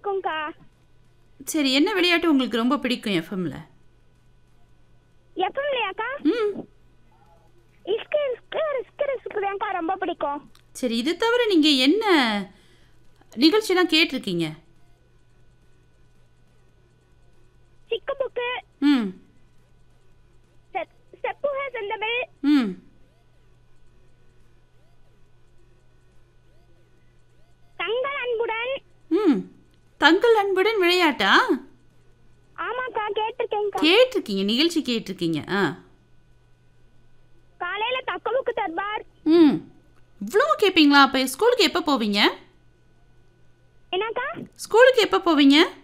பிடிக்கும்க்கா சரி என்ன விளையாட்டு உங்களுக்கு ரொம்ப பிடிக்கும் எஃப்எம்ல எப்போ இல்லையாக்கா ம் இஸ்கு இஸ்கு ரிஸ்கு ரிஸ்கு தான்க்கா ரொம்ப பிடிக்கும் சரி இது தவிர நீங்கள் என்ன நிகழ்ச்சியெல்லாம் கேட்டிருக்கீங்க சிக்கு புக்கு ம் செப்புக செந்தமிழ் ம் தங்கள் அன்புடன் ம் தங்கள் அன்புடன் விளையாட்டா ஆமாக்கா கேட்டிருக்கேன்க்கா கேட்டிருக்கீங்க நிகழ்ச்சி கேட்டிருக்கீங்க ஆ காலையில தக்கமுக்கு தர்பார் ம் இவ்வளோ கேட்பீங்களா அப்போ ஸ்கூலுக்கு எப்போ போவீங்க என்னக்கா ஸ்கூலுக்கு எப்போ போவீங்க